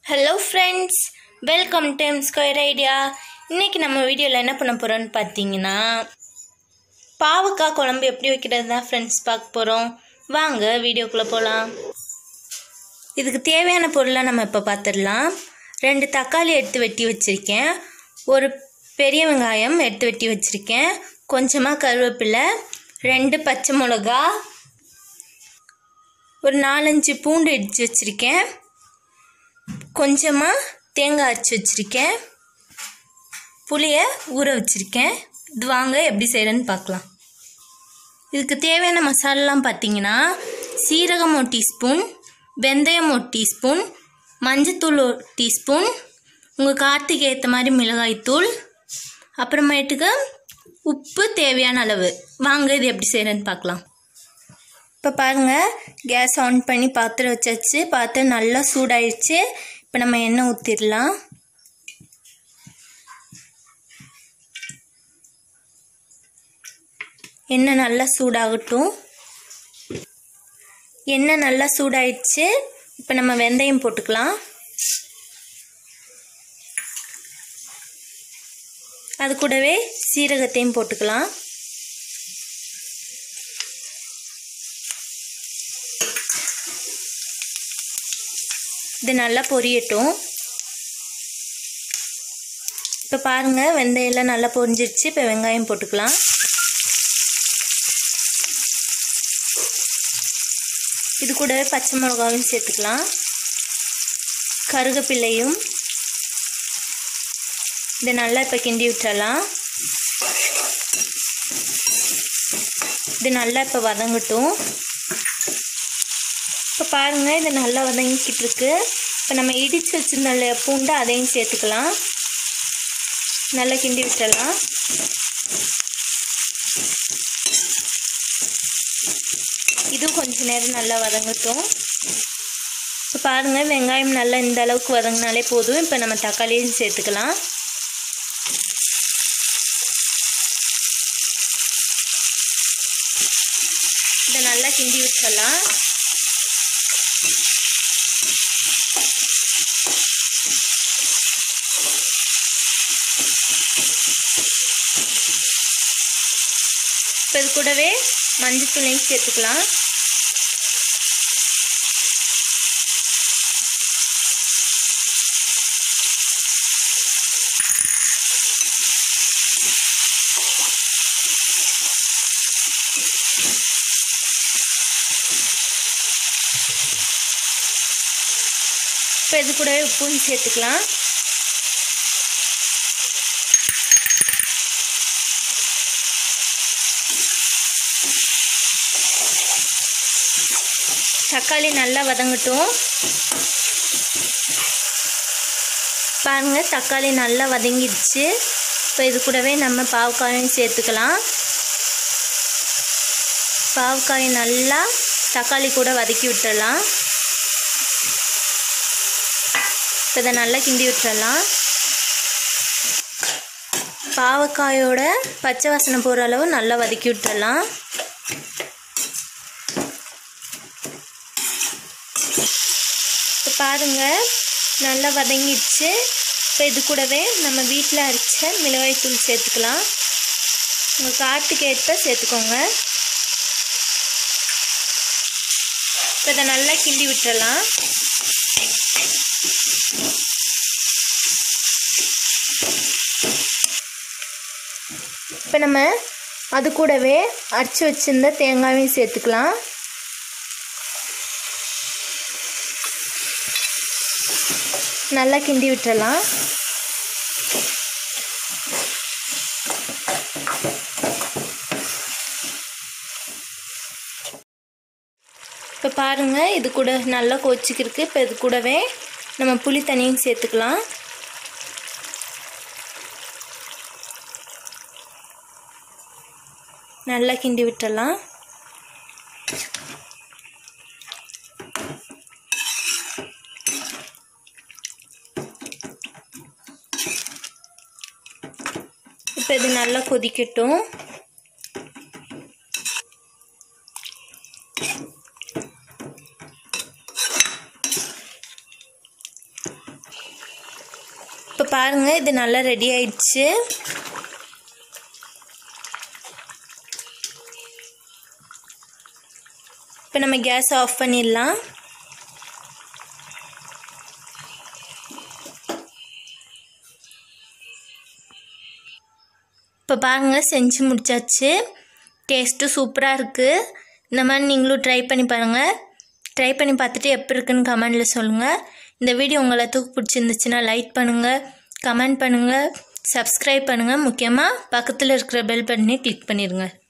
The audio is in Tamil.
hello friends welcome to M square idea இன்றைக்கி நம்ம வீடியோவில் என்ன பண்ண போகிறோம்னு பார்த்தீங்கன்னா பாவக்காய் குழம்பு எப்படி வைக்கிறது தான் ஃப்ரெண்ட்ஸ் பார்க்க போகிறோம் வாங்க வீடியோக்குள்ளே போகலாம் இதுக்கு தேவையான பொருளை நம்ம இப்போ பார்த்துடலாம் ரெண்டு தக்காளி எடுத்து வெட்டி வச்சுருக்கேன் ஒரு பெரிய வெங்காயம் எடுத்து வெட்டி வச்சுருக்கேன் கொஞ்சமாக கருவேப்பிலை ரெண்டு பச்சை மிளகா ஒரு நாலஞ்சு பூண்டு இடித்து வச்சுருக்கேன் கொஞ்சமாக தேங்காய் அரைச்சி வச்சுருக்கேன் புளியை ஊற வச்சுருக்கேன் இது வாங்க எப்படி செய்கிறேன்னு பார்க்கலாம் இதுக்கு தேவையான மசாலாலாம் பார்த்தீங்கன்னா சீரகம் ஒரு டீஸ்பூன் வெந்தயம் ஒரு டீஸ்பூன் மஞ்சத்தூள் ஒரு டீஸ்பூன் உங்கள் காரத்துக்கு ஏற்ற மாதிரி மிளகாய்த்தூள் அப்புறமேட்டுக்கு உப்பு தேவையான அளவு வாங்க இது எப்படி செய்கிறேன்னு பார்க்கலாம் இப்போ பாருங்கள் கேஸ் ஆன் பண்ணி பாத்திரம் வச்சாச்சு பாத்திரம் நல்லா சூடாயிடுச்சு இப்போ நம்ம எண்ணெய் ஊற்றிடலாம் எண்ணெய் நல்லா சூடாகட்டும் எண்ணெய் நல்லா சூடாயிடுச்சு இப்போ நம்ம வெந்தயம் போட்டுக்கலாம் அது கூடவே சீரகத்தையும் போட்டுக்கலாம் இது நல்லா பொரியட்டும் இப்போ பாருங்கள் வெந்தயம்லாம் நல்லா பொரிஞ்சிருச்சு இப்போ வெங்காயம் போட்டுக்கலாம் இது கூடவே பச்சை மிளகாவும் சேர்த்துக்கலாம் கருகப்பிள்ளையும் இதை நல்லா இப்போ கிண்டி விட்டுறலாம் இது நல்லா இப்போ வதங்கட்டும் இப்போ பாருங்கள் இது நல்லா வதங்கிக்கிட்டு இருக்கு இப்போ நம்ம இடித்து வச்சுருந்தோம் இல்லையா பூண்டு அதையும் சேர்த்துக்கலாம் நல்லா கிண்டி விட்டுறலாம் இதுவும் கொஞ்சம் நேரம் நல்லா வதங்கட்டும் இப்போ பாருங்கள் வெங்காயம் நல்லா இந்த அளவுக்கு வதங்கினாலே போதும் இப்போ நம்ம தக்காளியும் சேர்த்துக்கலாம் இதை நல்லா கிண்டி விட்டுறலாம் இப்போ இது கூடவே மஞ்சத்தூளையும் சேர்த்துக்கலாம் இப்போ இது கூடவே உப்பும் சேர்த்துக்கலாம் தக்காளி நல்லா வதங்கட்டும் பாருங்க தக்காளி நல்லா வதங்கிடுச்சு இப்போ இது கூடவே நம்ம பாவக்காயும் சேர்த்துக்கலாம் பாவக்காய் நல்லா தக்காளி கூட வதக்கி விட்டுறலாம் இப்போ இதை நல்லா கிண்டி விட்டுறலாம் பாவக்காயோட பச்சை வாசனை போகிற அளவு நல்லா வதக்கி விட்டுறலாம் இப்போ பாருங்கள் நல்லா வதங்கிடுச்சு இப்போ இது கூடவே நம்ம வீட்டில் அரைச்ச மிளகாய் தூள் சேர்த்துக்கலாம் உங்கள் காட்டுக்கு ஏற்ப சேர்த்துக்கோங்க இப்போ இதை நல்லா கிண்டி விட்டுறலாம் இப்போ நம்ம அது கூடவே அரைச்சி வச்சுருந்த தேங்காயும் சேர்த்துக்கலாம் நல்லா கிண்டி விட்டுறலாம் இப்போ பாருங்கள் இது கூட நல்லா கொச்சிக்கிருக்கு இப்போ இது கூடவே நம்ம புளி தண்ணியும் சேர்த்துக்கலாம் நல்லா கிண்டி விட்டுறலாம் இப்போ இது நல்லா கொதிக்கட்டும் பாருங்கள் இது நல்லா ரெடி ஆயிடுச்சு இப்போ நம்ம கேஸ் ஆஃப் பண்ணிடலாம் இப்போ பாருங்கள் செஞ்சு முடிச்சாச்சு டேஸ்ட்டு சூப்பராக இருக்குது இந்த மாதிரி நீங்களும் ட்ரை பண்ணி பாருங்கள் ட்ரை பண்ணி பார்த்துட்டு எப்படி இருக்குன்னு கமெண்டில் சொல்லுங்கள் இந்த வீடியோ உங்களை தூக்கு பிடிச்சிருந்துச்சுன்னா லைக் பண்ணுங்கள் கமெண்ட் பண்ணுங்கள் சப்ஸ்கிரைப் பண்ணுங்கள் முக்கியமாக பக்கத்தில் இருக்கிற பெல் பட்டனே கிளிக் பண்ணிடுங்க